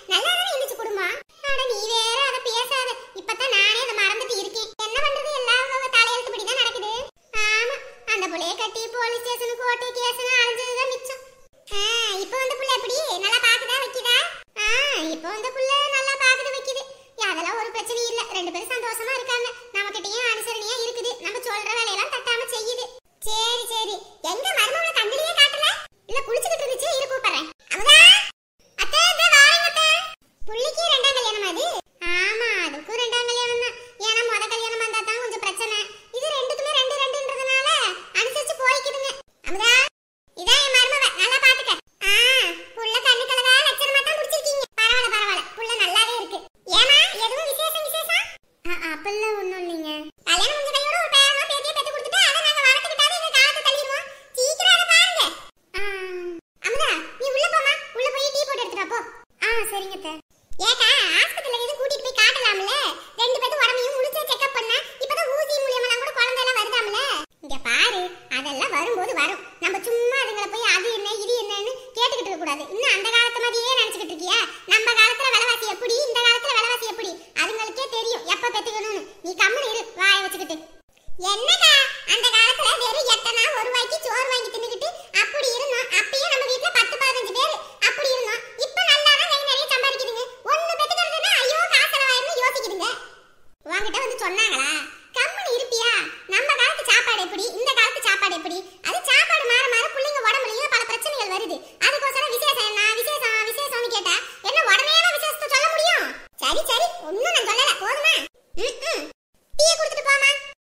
நல்லா தானே இருந்துச்சு குடும்பம் அட நீ வேற அத பேசாத இப்பதான் நானே அதை மறந்துட்டு இருக்கேன் என்ன பண்றது எல்லாம் அவ தலையெழுத்துப்படி தான் நடக்குது ஆமா அந்த புள்ளைய கட்டி போலீஸ் ஸ்டேஷன் கோர்ட்டு கேஸ்னு அலைஞ்சதுதான் மிச்சம் ஆ, இப்போ வந்த புள்ள எப்படி நல்லா பாக்குதா வைக்குதா ஆ, இப்போ வந்த புள்ள நல்லா பாக்குது வைக்குது அதெல்லாம் ஒரு பிரச்சனையும் இல்ல ரெண்டு பேரும் சந்தோஷமா இருக்காங்க நம்மகிட்டயும் அனுசரணையா இருக்குது நம்ம சொல்ற வேலையெல்லாம் தட்டாம செய்யுது சரி சரி எங்க மருமகளை கண்ணிலேயே காட்டல இல்ல குளிச்சுக்கிட்டு இருந்துச்சு இரு கூப்பிடுறேன் அமுதா அத்தை இதோ வாரேங்க அத்தை புள்ளிக்கு ரெண்டாம் கல்யாணம் அது ஆமா அதுக்கும் ரெண்டாம் கல்யாணம் தான் ஏன்னா முத கல்யாணம் வந்தா தான் கொஞ்சம் பிரச்சனை இது ரெண்டுக்குமே ரெண்டு ரெண்டுன்றதுனால அனுசரிச்சு போய்க்குதுங்க அமுதா இதான் என் மருமவ நல்லா பாத்துக்க ஆ புள்ள கண்ணு கலரா லட்சணமா தான் முடிச்சிருக்கீங்க பரவாயில்ல பரவாயில்ல புள்ள நல்லாவே இருக்கு ஏமா எதுவும் விசேஷம் விசேஷம் அப்பெல்லாம் ஒண்ணும் இல்லைங்க கல்யாணம் முடிஞ்ச கையோட ஒரு பேரனோ பேத்தியை பெத்து கொடுத்துட்டு அதை நாங்க வளர்த்துக்கிட்டாது எங்க காலத்தை தள்ளிடுவோம் சீக்கிரம் அதை பாருங்க ஆ, அமுதா நீ உள்ள போமா உள்ள போய் டீ போட்டு எடுத்துட்டு வா, போ ஆ சரிங்க அத்தை ஏக்கா ஆஸ்பத்திரியில எதுவும் கூட்டிட்டு போய் காட்டலாம்ல ரெண்டு பேரும் உடம்பையும் முழுசா செக்அப் பண்ண இப்பதான் ஊசி மூலியமா கூட குழந்தை எல்லாம் வருதாம்ல இங்க பாரு அதெல்லாம் வரும்போது வரும் நம்ம சும்மா அதுங்களை போய் அது என்ன இது என்னன்னு கேட்டுக்கிட்டு இருக்க கூடாது இன்னும் அந்த காலத்து மாதிரியே நினைச்சுக்கிட்டு இருக்கியா நம்ம காலத்துல விலைவாசி எப்படி இந்த காலத்துல விலைவாசி எப்படி அதுங்களுக்கே தெரியும் எப்ப பெத்துக்கணும்னு நீ கம்முனு இரு வாய வச்சுக்கிட்டு என்னக்கா அந்த காலத்துல வெறும் எட்டனா ஒரு ரூபாய்க்கு சோறு வாங்கி தின்னுக்கிட்டு அப்படி இருந்தோம் அப்பயும் நம்ம வீட்ல பத்து பதினஞ்சு பேர் அப்படி இருந்தோம் இப்ப நல்லா தான் கை நிறைய சம்பாதிக்குதுங்க ஒண்ணு பெத்துக்கிறதுன்னா ஐயோ காசு செலவாயிருன்னு யோசிக்குதுங்க உன்கிட்ட வந்து சொன்னாங்களா கம்முனு இருப்பியா நம்ம காலத்து சாப்பாடு எப்படி இந்த காலத்து சாப்பாடு எப்படி அது சாப்பாடு மாற மாற பிள்ளைங்க உடம்புலயும் பல பிரச்சனைகள் வருது அதுக்கோசரம் விசேஷம் என்ன விசேஷம் விசேஷம்னு கேட்டா என்ன உடனே தான் விசேஷத்தை சொல்ல முடியும் சரி சரி ஒண்ணும் நான் சொல்லல போதுமா ம் டீயை கொடுத்துட்டு போமா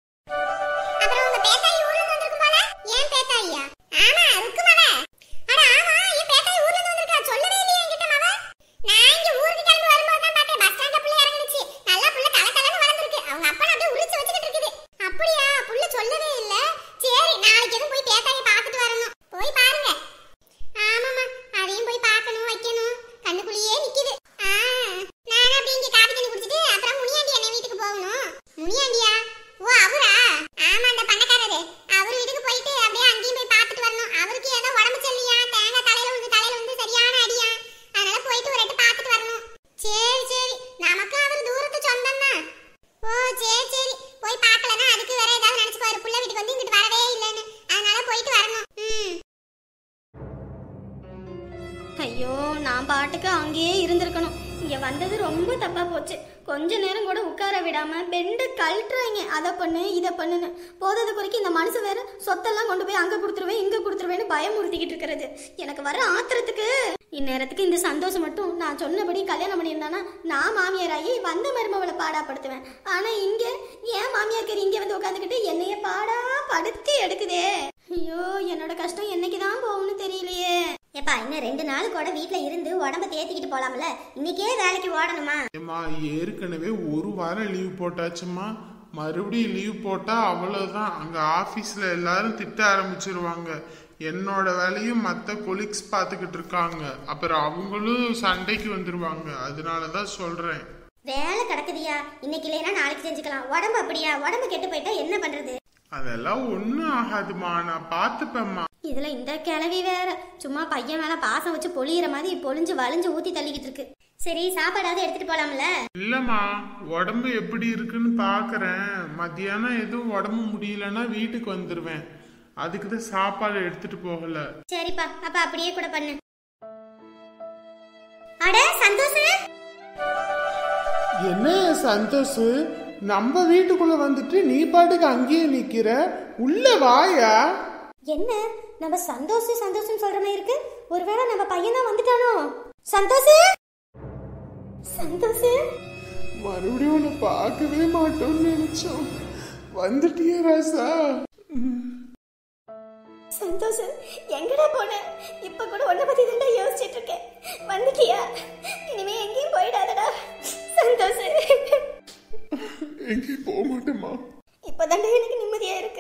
அப்புறம் உங்க பேத்தாயி ஊர்ல இருந்து வந்திருக்கும் போல ஏன் பேத்தாயியா ஆமா ருக்குமல அட ஆமா என் பேத்தாயி ஊர்ல இருந்து வந்திருக்கா சொல்லவே இல்லையே என்கிட்ட மவ நான் இங்க ஊருக்கு கிளம்பி வரும்போது தான் பார்த்தேன் பஸ் ஸ்டாண்ட்ல புள்ள இறங்குனுச்சு நல்லா புள்ள கல கலன்னு வளர்ந்துருக்கு அவங்க அப்பா அப்படியே உரிச்சு வச்சுக்கிட்டு இருக்குது அப்படியா புள்ள சொல்லவே இல்ல சரி நாளைக்கு எதுவும் போய் பேத்தாயி பார்த்துட்டு வரணும் போய் பாருங்க ஆமாமா அதையும் போய் பார்க்கணும் வைக்கணும் கண்ணுக்குள்ளேயே நிக்குது ஆ நான் அப்படியே இங்க காபி தண்ணி குடிச்சிட்டு அப்புறம் முனியாண்டி அண்ணன் வீட்டுக்கு போகணும் முனியாண்டியா ஓ அவரா ஆமா அந்த பண்ணக்காரரு அவர் வீட்டுக்கு போயிட்டு அப்படியே அங்கேயும் போய் பார்த்துட்டு வரணும் அவருக்கு ஏதோ உடம்பு சரியில்லையா தேங்காய் தலையில வந்து தலையில வந்து சரியான அடியா அதனால போயிட்டு ஒரு எட்டு பார்த்துட்டு வரணும் சரி சரி நமக்கும் அவர் தூரத்து சொந்தம் தான் ஓ சரி சரி போய் பார்க்கலன்னா அதுக்கு வேற ஏதாவது நினைச்சு பாரு புள்ள வீட்டுக்கு வந்து இங்கிட்டு வரவே இல்லைன்னு அதனால போயிட்டு வரணும் ம் ஐயோ நான் பாட்டுக்கு அங்கேயே இருந்திருக்கணும் இங்கே வந்தது ரொம்ப தப்பாக போச்சு கொஞ்ச நேரம் கூட உட்கார விடாம பெண்டு கழட்டுறாங்க அதை பண்ணு இதை பண்ணுன்னு போதாத குறைக்கு இந்த மனுஷன் வேற சொத்தெல்லாம் கொண்டு போய் அங்கே கொடுத்துருவேன் இங்கே கொடுத்துருவேன்னு பயமுறுத்திக்கிட்டு இருக்கிறது எனக்கு வர ஆத்திரத்துக்கு இந்நேரத்துக்கு இந்த சந்தோஷம் மட்டும் நான் சொன்னபடி கல்யாணம் பண்ணியிருந்தானா நான் மாமியாராகி வந்த மருமவளை பாடாப்படுத்துவேன் ஆனால் இங்கே ஏன் மாமியார் இங்கே வந்து உட்காந்துக்கிட்டு என்னைய பாடா படுத்தி எடுக்குதே ஐயோ என்னோட கஷ்டம் என்னைக்கு தான் போகும்னு தெரியலையே ஏப்பா இன்னும் ரெண்டு நாள் கூட வீட்ல இருந்து உடம்ப தேத்திக்கிட்டு போலாம்ல இன்னைக்கே வேலைக்கு ஓடணுமா ஏம்மா ஏற்கனவே ஒரு வாரம் லீவ் போட்டாச்சும்மா மறுபடியும் லீவ் போட்டா அவ்வளவுதான் அங்க ஆபீஸ்ல எல்லாரும் திட்ட ஆரம்பிச்சிருவாங்க என்னோட வேலையும் மத்த கொலீக்ஸ் பார்த்துக்கிட்டு இருக்காங்க அப்புறம் அவங்களும் சண்டைக்கு வந்துருவாங்க அதனால தான் சொல்றேன் வேலை கிடக்குதியா இன்னைக்கு இல்லைன்னா நாளைக்கு செஞ்சுக்கலாம் உடம்பு அப்படியா உடம்பு கெட்டு போயிட்டா என்ன பண்றது அதெல்லாம் ஒன்றும் ஆகாதுமா நான் பார்த்துப்பேம்மா இதுல இந்த கிளவி வேற சும்மா பையன் மேல பாசம் வச்சு பொழியிற மாதிரி பொழிஞ்சு வலிஞ்சு ஊத்தி தள்ளிக்கிட்டு இருக்கு சரி சாப்பாடாவது எடுத்துட்டு போலாம்ல இல்லம்மா உடம்பு எப்படி இருக்குன்னு பார்க்கறேன் மத்தியானம் எதுவும் உடம்பு முடியலன்னா வீட்டுக்கு வந்துடுவேன் அதுக்கு தான் சாப்பாடு எடுத்துட்டு போகல சரிப்பா அப்ப அப்படியே கூட பண்ணு அட சந்தோஷ் என்ன சந்தோஷ் நம்ம வீட்டுக்குள்ள வந்துட்டு நீ பாட்டுக்கு அங்கேயே நிக்கிற உள்ள வாயா என்ன நம்ம சந்தோஷ் சந்தோஷம் சொல்ற மாதிரி இருக்கு ஒருவேளை நம்ம பையன் தான் வந்துட்டானோ சந்தோஷ் சந்தோஷ் மறுபடியும் உன்னை பார்க்கவே மாட்டோம்னு நினைச்சோம் வந்துட்டியா ராசா சந்தோஷ் எங்கடா போன இப்ப கூட உன்னை பத்தி தான் யோசிச்சிட்டு இருக்கேன் வந்துட்டியா இனிமே எங்கேயும் போயிடாதடா சந்தோஷ் எங்கேயும் போக மாட்டேம்மா இப்பதான்டா எனக்கு நிம்மதியா இருக்கு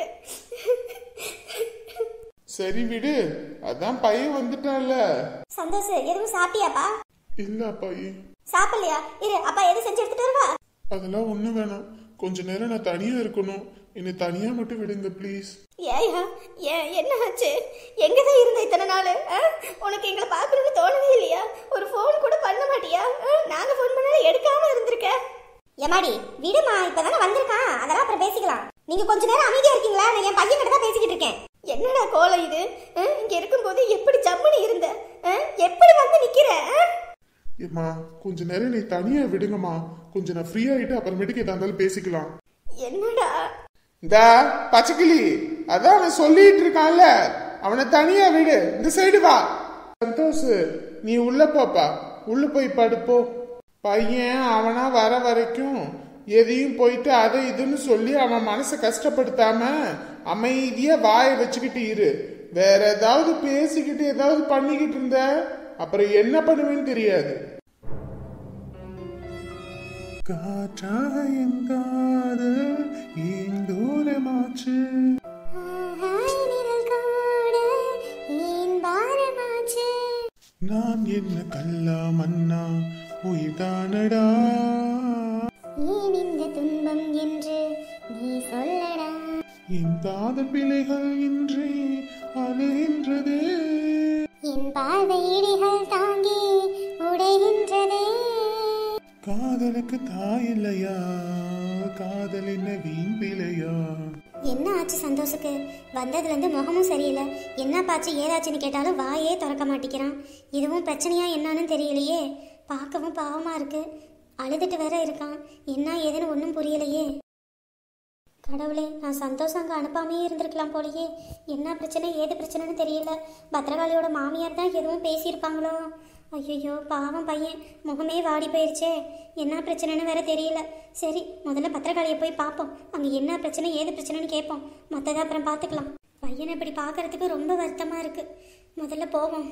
சரி விடு அதான் பையன் வந்துட்டான்ல சந்தோஷ் எதுவும் சாப்பிட்டியாப்பா இல்ல பைய சாப்பிடலையா இரு அப்பா எது செஞ்சு எடுத்துட்டு வருவா அதெல்லாம் ஒண்ணு வேணாம் கொஞ்ச நேரம் நான் தனியா இருக்கணும் என்னை தனியா மட்டும் விடுங்க ப்ளீஸ் ஏயா ஏன் என்ன ஆச்சு எங்க தான் இருந்த இத்தனை நாள் ஆ? உனக்கு எங்களை பார்க்கணும்னு தோணவே இல்லையா ஒரு ஃபோன் கூட பண்ண மாட்டியா ஆ? நாங்க ஃபோன் பண்ணாலும் எடுக்காம இருந்திருக்க எமாடி விடுமா இப்பதானே வந்திருக்கான் அதெல்லாம் அப்புறம் பேசிக்கலாம் நீங்க கொஞ்ச நேரம் அமைதியா இருக்கீங்களா நான் என் பையன் கிட்ட தான் பேசிக்கிட்டு இருக்கேன் என்னடா கோலம் இது ஆ? இங்க இருக்கும்போது எப்படி ஜம்முன்னு இருந்த ஆ? எப்படி வந்து நிக்கிற ஆ? ஏம்மா கொஞ்ச நேரம் நீ தனியா விடுங்கம்மா கொஞ்சம் நான் ஃப்ரீ ஆயிட்டு அப்புறமேட்டுக்கு எதா இருந்தாலும் பேசிக்கலாம் என்னடா இந்த பச்சைக்கிளி அதான் அவன் சொல்லிட்டு இருக்கான்ல அவனை தனியா விடு இந்த சைடு வா சந்தோஷ் நீ உள்ள போப்பா உள்ள போய் படுப்போ பையன் அவனா வர வரைக்கும் எதையும் போயிட்டு அதை இதுன்னு சொல்லி அவன் மனசை கஷ்டப்படுத்தாம அமைதியா வாயை வச்சுக்கிட்டு இரு வேற ஏதாவது பேசிக்கிட்டு ஏதாவது பண்ணிக்கிட்டு இருந்த அப்புறம் என்ன பண்ணுவேன்னு தெரியாது காற்றாயங்காத ஏன் தூரமாச்சு நான் என்ன கல்லா மன்னா உயிர்தானடா துன்பம் என்று நீ சொல்லடா என் காதல் பிழைகள் இன்றி அலைகின்றதே என் பார்வை இடிகள் தாங்கி உடைகின்றதே காதலுக்கு தாய் இல்லையா காதல் என்ன வீண் பிழையா என்ன ஆச்சு சந்தோஷுக்கு வந்ததுல இருந்து முகமும் சரியில்லை என்ன பாச்சு ஏதாச்சுன்னு கேட்டாலும் வாயே திறக்க மாட்டேங்கிறான் இதுவும் பிரச்சனையா என்னன்னு தெரியலையே பார்க்கவும் பாவமா இருக்கு அழுதுட்டு வேற இருக்கான் என்ன ஏதுன்னு ஒன்றும் புரியலையே கடவுளே நான் சந்தோஷம் அங்கே அனுப்பாமையே இருந்திருக்கலாம் போலயே என்ன பிரச்சனை ஏது பிரச்சனைன்னு தெரியல பத்ரகாளியோட மாமியார் தான் எதுவும் பேசியிருப்பாங்களோ ஐயோ பாவம் பையன் முகமே வாடி போயிருச்சே என்ன பிரச்சனைன்னு வேற தெரியல சரி முதல்ல பத்திரகாளியை போய் பார்ப்போம் அங்கே என்ன பிரச்சனை ஏது பிரச்சனைன்னு கேட்போம் மற்றதை அப்புறம் பார்த்துக்கலாம் பையனை இப்படி பார்க்கறதுக்கு ரொம்ப வருத்தமாக இருக்கு முதல்ல போவோம்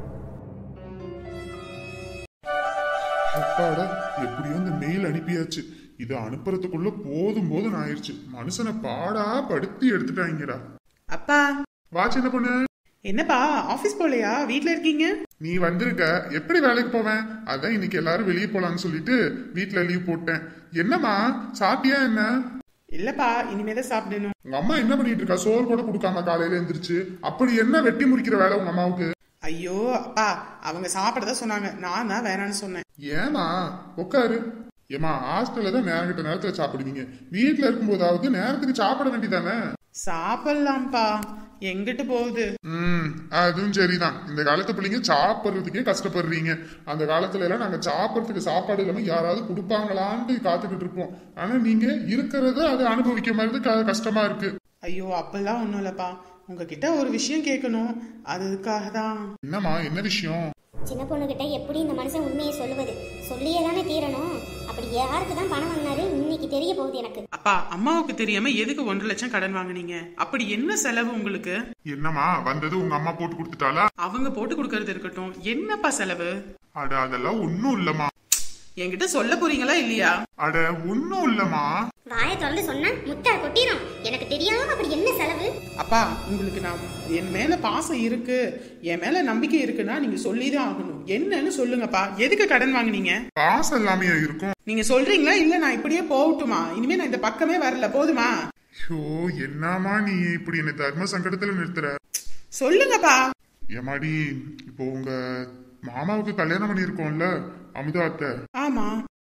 அப்பாடா எப்படியோ இந்த மெயில் அனுப்பியாச்சு இதை அனுப்புறதுக்குள்ள போதும் போதும் ஆயிடுச்சு மனுஷனை பாடா படுத்தி எடுத்துட்டாங்கடா அப்பா வா சின்ன பொண்ணு என்னப்பா ஆபீஸ் போலையா வீட்ல இருக்கீங்க நீ வந்திருக்க எப்படி வேலைக்கு போவேன் அதான் இன்னைக்கு எல்லாரும் வெளியே போலான்னு சொல்லிட்டு வீட்ல லீவ் போட்டேன் என்னம்மா சாப்பிட்டியா என்ன இல்லப்பா இனிமேதான் சாப்பிடணும் உங்க அம்மா என்ன பண்ணிட்டு இருக்கா சோறு கூட கொடுக்காம காலையில எந்திரிச்சு அப்படி என்ன வெட்டி முறிக்கிற வேலை உங்க அம்மாவுக்கு ஐயோ அப்பா அவங்க சாப்பிடதா சொன்னாங்க நான் தான் வேணான்னு சொன்னேன் ஏமா உட்காரு ஏமா ஹாஸ்டல்ல தான் நேரம் கிட்ட நேரத்துல சாப்பிடுவீங்க வீட்ல இருக்கும்போதாவது நேரத்துக்கு சாப்பிட வேண்டியதானே சாப்பிடலாம்ப்பா எங்கிட்டு போகுது ம் அதுவும் சரிதான் இந்த காலத்து பிள்ளைங்க சாப்பிட்றதுக்கே கஷ்டப்படுறீங்க அந்த காலத்துல எல்லாம் நாங்க சாப்பிட்றதுக்கு சாப்பாடு இல்லாம யாராவது கொடுப்பாங்களான்ட்டு காத்துக்கிட்டு இருப்போம் ஆனா நீங்க இருக்கிறத அதை அனுபவிக்க மாதிரி க- கஷ்டமா இருக்கு ஐயோ அப்பெல்லாம் ஒண்ணும் இல்லப்பா உங்ககிட்ட ஒரு விஷயம் கேட்கணும் அதுக்காக தான் என்னம்மா என்ன விஷயம் சின்ன பொண்ணுகிட்ட எப்படி இந்த மனுஷன் உண்மையை சொல்லுவது சொல்லியே தானே தீரணும் அப்படி யாருக்கு தான் பணம் வாங்கினாரு இன்னைக்கு தெரிய போகுது எனக்கு அப்பா அம்மாவுக்கு தெரியாம எதுக்கு ஒன்றரை லட்சம் கடன் வாங்குனீங்க அப்படி என்ன செலவு உங்களுக்கு என்னம்மா வந்தது உங்க அம்மா போட்டு கொடுத்துட்டாளா அவங்க போட்டு கொடுக்கறது இருக்கட்டும் என்னப்பா செலவு அட அதெல்லாம் ஒன்னும் இல்லம்மா என்கிட்ட சொல்ல போறீங்களா இல்லையா அட ஒன்னும் இல்லம்மா வாயை திறந்து சொன்னா முட்டை கொட்டிரும் எனக்கு தெரியாம அப்படி என்ன செலவு அப்பா உங்களுக்கு நான் என் மேல பாசம் இருக்கு என் மேல நம்பிக்கை இருக்குன்னா நீங்க சொல்லிதான் ஆகணும் என்னன்னு சொல்லுங்கப்பா எதுக்கு கடன் வாங்குனீங்க காசு எல்லாமே இருக்கும் நீங்க சொல்றீங்களா இல்ல நான் இப்படியே போகட்டுமா இனிமே நான் இந்த பக்கமே வரல போதுமா ஐயோ என்னம்மா நீ இப்படி என்ன தர்ம சங்கடத்துல நிறுத்துற சொல்லுங்கப்பா ஏமாடி இப்போ உங்க மாமாவுக்கு கல்யாணம் பண்ணியிருக்கோம்ல அமுதா அத்தை ஆமா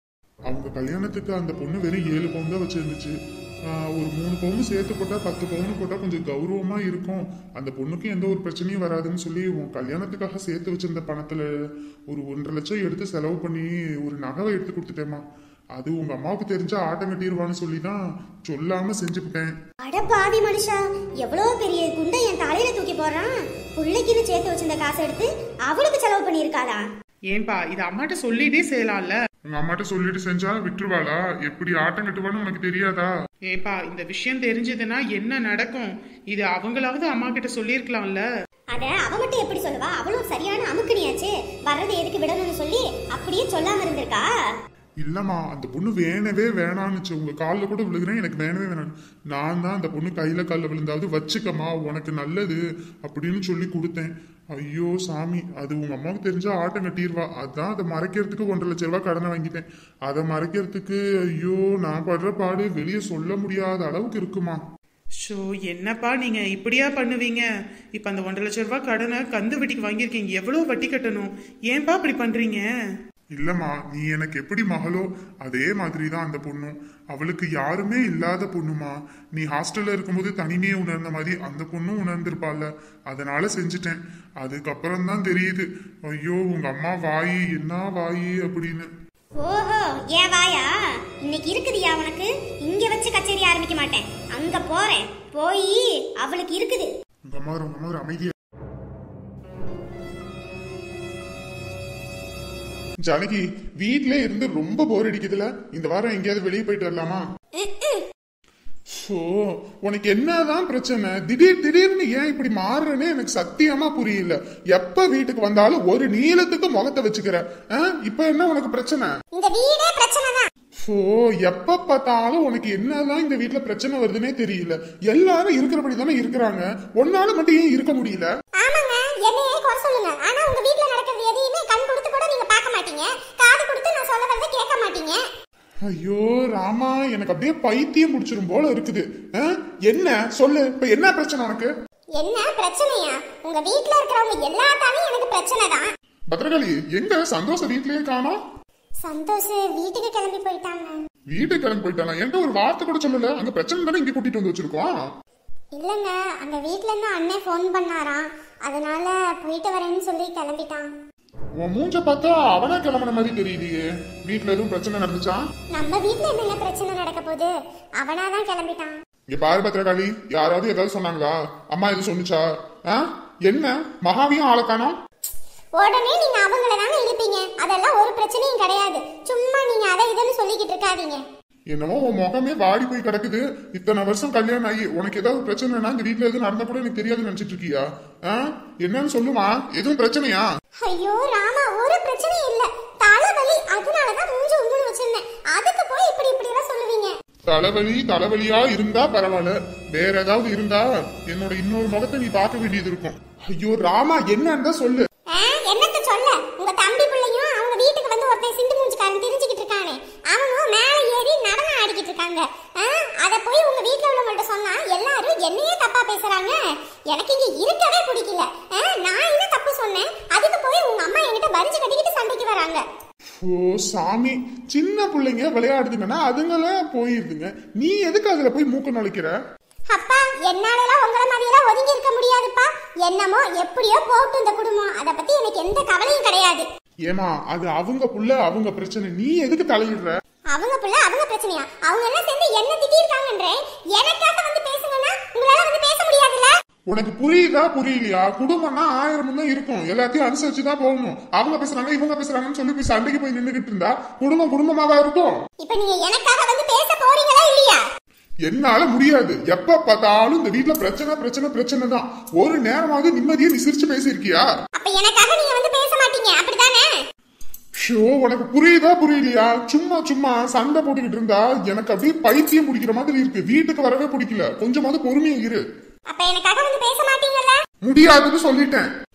அவங்க கல்யாணத்துக்கு அந்த பொண்ணு வெறும் ஏழு பவுன் தான் வச்சிருந்துச்சு ஆஹ் ஒரு மூணு பவுன் சேர்த்து போட்டா பத்து பவுன் போட்டா கொஞ்சம் கௌரவமா இருக்கும் அந்த பொண்ணுக்கு எந்த ஒரு பிரச்சனையும் வராதுன்னு சொல்லி உன் கல்யாணத்துக்காக சேர்த்து வச்சிருந்த பணத்துல ஒரு ஒன்றரை லட்சம் எடுத்து செலவு பண்ணி ஒரு நகவை எடுத்து கொடுத்துட்டேம்மா அது உங்க அம்மாவுக்கு தெரிஞ்சா ஆட்டம் கட்டிடுவான்னு சொல்லி தான் சொல்லாம செஞ்சுவிட்டேன் அட பாவி மனுஷா எவ்வளோ பெரிய குண்டை என் தலையில தூக்கி போடுறான் பிள்ளைக்குன்னு சேர்த்து வச்சிருந்த காசை எடுத்து அவளுக்கு செலவு பண்ணியிருக்காளா ஏன்பா இது அம்மாட்ட சொல்லிட்டே செய்யலாம்ல உங்க அம்மாட்ட சொல்லிட்டு செஞ்சா விட்டுருவாளா எப்படி ஆட்டம் கட்டுவான்னு உனக்கு தெரியாதா ஏப்பா இந்த விஷயம் தெரிஞ்சதுன்னா என்ன நடக்கும் இது அவங்களாவது அம்மா கிட்ட சொல்லியிருக்கலாம்ல அத அவ மட்டும் எப்படி சொல்லுவா அவளும் சரியான அமுக்குனியாச்சே வர்றது எதுக்கு விடணும்னு சொல்லி அப்படியே சொல்லாம இருந்திருக்கா இல்லம்மா அந்த பொண்ணு வேணவே வேணான்னுச்சு உங்க காலில் கூட விழுகிறேன் எனக்கு வேணவே வேணாம் நான் தான் அந்த பொண்ணு கையில காலில் விழுந்தாவது வச்சுக்கம்மா உனக்கு நல்லது அப்படின்னு சொல்லி கொடுத்தேன் ஐயோ சாமி அது உங்க அம்மாவுக்கு தெரிஞ்சா ஆட்டம் கட்டிடுவா அதான் அதை மறைக்கிறதுக்கு ஒன்றரை லட்ச ரூபாய் கடனை வாங்கிட்டேன் அதை மறைக்கிறதுக்கு ஐயோ நான் படுற பாடு வெளியே சொல்ல முடியாத அளவுக்கு இருக்குமா ஷோ என்னப்பா நீங்க இப்படியா பண்ணுவீங்க இப்ப அந்த ஒன்றரை லட்ச ரூபாய் கடனை கந்து வட்டிக்கு வாங்கியிருக்கீங்க எவ்வளவு வட்டி கட்டணும் ஏன்பா இப்படி பண்றீங்க இல்லம்மா நீ எனக்கு எப்படி மகளோ அதே மாதிரி தான் அந்த பொண்ணும் அவளுக்கு யாருமே இல்லாத பொண்ணுமா நீ ஹாஸ்டல்ல இருக்கும்போது தனிமையை உணர்ந்த மாதிரி அந்த பொண்ணும் உணர்ந்திருப்பாள்ல அதனால செஞ்சுட்டேன் அதுக்கப்புறம் தான் தெரியுது ஐயோ உங்க அம்மா வாயி என்ன வாயி அப்படின்னு ஓஹோ ஏன் வாயா இன்னைக்கு இருக்குதுயா உனக்கு இங்க வச்சு கச்சேரி ஆரம்பிக்க மாட்டேன் அங்க போறேன் போய் அவளுக்கு இருக்குது உங்க அம்மா உங்க அம்மா ஒரு அமைதியா ஜானகி வீட்ல இருந்து ரொம்ப போர் அடிக்குதுல இந்த வாரம் எங்கேயாவது வெளியே போயிட்டு வரலாமா ஓ உனக்கு என்னதான் பிரச்சனை திடீர் திடீர்னு ஏன் இப்படி மாறுறேன்னு எனக்கு சத்தியமா புரியல எப்ப வீட்டுக்கு வந்தாலும் ஒரு நீளத்துக்கு முகத்தை வச்சுக்கிற ஆ? இப்ப என்ன உனக்கு பிரச்சனை இந்த வீடே பிரச்சனை தான் ஓ எப்ப பார்த்தாலும் உனக்கு என்னதான் இந்த வீட்ல பிரச்சனை வருதுன்னே தெரியல எல்லாரும் இருக்கிறபடி தானே இருக்கிறாங்க உன்னால மட்டும் ஏன் இருக்க முடியல ஆமாங்க என்னையே குறை சொல்லுங்க ஆனா உங்க வீட்ல நடக்கிறது எதையுமே கண் கொடுத்து கூட நீங்க பார்க்க மாட்டீங்க காது கொடுத்து நான் சொல்ல வரதை கேட்க மாட்டீங்க ஐயோ ராமா எனக்கு அப்படியே பைத்தியம் முடிச்சிரும் போல இருக்குது ஆ? என்ன சொல்லு இப்ப என்ன பிரச்சனை உனக்கு என்ன பிரச்சனையா உங்க வீட்ல இருக்கிறவங்க எல்லாத்தாலும் எனக்கு பிரச்சனை தான் பத்ரகாளி எங்க சந்தோஷ வீட்லயே காணோம் சந்தோஷ் வீட்டுக்கு கிளம்பி போயிட்டாங்க வீட்டுக்கு கிளம்பி போயிட்டானா என்கிட்ட ஒரு வார்த்தை கூட சொல்லல அங்க பிரச்சனை தானே இங்க கூட்டிட்டு வந்து வச்சிருக்கோம் இல்லைங்க அங்க வீட்ல இருந்து அண்ணன் ஃபோன் பண்ணாராம் அதனால போயிட்டு வரேன்னு சொல்லி கிளம்பிட்டான் உன் மூஞ்ச பார்த்தா அவனா கிளம்புன மாதிரி தெரியலையே வீட்ல எதுவும் பிரச்சனை நடந்துச்சா நம்ம வீட்ல என்னங்க பிரச்சனை நடக்க போகுது அவனாதான் கிளம்பிட்டான் இங்க பாரு பத்ரகாளி யாராவது ஏதாவது சொன்னாங்களா அம்மா எதுவும் சொன்னுச்சா ஆ? என்ன மகாவியும் ஆளை காணோம் உடனே நீங்க அவங்கள தாங்க இழுப்பீங்க அதெல்லாம் ஒரு பிரச்சனையும் கிடையாது சும்மா நீங்க அதை இதுன்னு சொல்லிக்கிட்டு இருக்காதீங்க என்னமோ உன் முகமே வாடி போய் கிடக்குது இத்தனை வருஷம் கல்யாணம் ஆகி உனக்கு ஏதாவது பிரச்சனைனா இந்த வீட்ல எதுவும் நடந்தா கூட எனக்கு தெரியாதுன்னு நினைச்சிட்டு இருக்கியா ஆ? என்னன்னு சொல்லுமா எதுவும் பிரச்சனையா ஐயோ ராமா ஒரு பிரச்சனையும் இல்ல தலைவலி அதனாலதான் மூஞ்சி உங்குன்னு வச்சிருந்தேன் அதுக்கு போய் இப்படி இப்படி எல்லாம் சொல்லுவீங்க தலைவலி தலைவலியா இருந்தா பரவாயில்ல வேற ஏதாவது இருந்தா என்னோட இன்னொரு முகத்தை நீ பார்க்க வேண்டியது இருக்கும் ஐயோ ராமா என்னன்னு தான் சொல்லு ஆ, என்னத்த சொல்ல உங்க தம்பி பிள்ளையும் அவங்க வீட்டுக்கு வந்து ஒருத்தன் சிண்டு மூஞ்சிக்காரன் தெரிஞ்சுக்கிட்டு இருக்கானே அவனும் மேல ஏறி நடனம் ஆடிக்கிட்டு இருக்காங்க ஆ, அத போய் உங்க வீட்ல உள்ளவங்கள்ட்ட சொன்னா எல்லாரும் என்னையே தப்பா பேசுறாங்க எனக்கு இங்க இருக்கவே பிடிக்கல ஆ, நான் என்ன தப்பு சொன்னேன் அதுக்கு போய் உங்க அம்மா என்கிட்ட பரிஞ்சு கட்டிக்கிட்டு சண்டைக்கு வராங்க ஓ சாமி சின்ன பிள்ளைங்க விளையாடுதுங்கன்னா அதுங்களே போயிருதுங்க நீ எதுக்கு அதுல போய் மூக்க நுழைக்கிற அப்பா என்னாலலாம் உங்கள மாதிரியெல்லாம் ஒதுங்கி இருக்க முடியாதுப்பா என்னமோ எப்படியோ போட்டு இந்த குடும்பம் அத பத்தி எனக்கு எந்த கவலையும் கிடையாது ஏமா அது அவங்க புள்ள அவங்க பிரச்சனை நீ எதுக்கு தலையிடுற அவங்க புள்ள அவங்க பிரச்சனையா அவங்க எல்லாம் சேர்ந்து என்ன திட்டிருக்காங்கன்றே எனக்காக வந்து பேசுங்கன்னா உங்களால வந்து பேச முடியாதுல்ல உனக்கு புரியுதா புரியலையா குடும்பம்னா ஆயிரம் தான் இருக்கும் எல்லாத்தையும் அனுசரிச்சு தான் போகணும் அவங்க பேசுறாங்க இவங்க பேசுறாங்கன்னு சொல்லி போய் சண்டைக்கு போய் நின்றுகிட்டு இருந்தா குடும்பம் குடும்பமாவா இருக்கும் இப்ப நீங்க எனக்காக வந்து பேச போறீங்களா இல்லையா என்னால முடியாது எப்ப பார்த்தாலும் இந்த வீட்ல பிரச்சனை பிரச்சனை பிரச்சனை தான் ஒரு நேரமாவது நிம்மதியா நீ சிரிச்சு பேசியிருக்கியா அப்ப எனக்காக நீங்க வந்து பேச மாட்டீங்க அப்படிதானே ஷோ உனக்கு புரியுதா புரியலையா சும்மா சும்மா சண்டை போட்டுக்கிட்டு இருந்தா எனக்கு அப்படியே பைத்தியம் பிடிக்கிற மாதிரி இருக்கு வீட்டுக்கு வரவே பிடிக்கல கொஞ்சமாவது பொறுமையா இரு அப்ப எனக்காக வந்து பேச மாட்டீங்கல்ல முடியாதுன்னு சொல்லிட்டேன்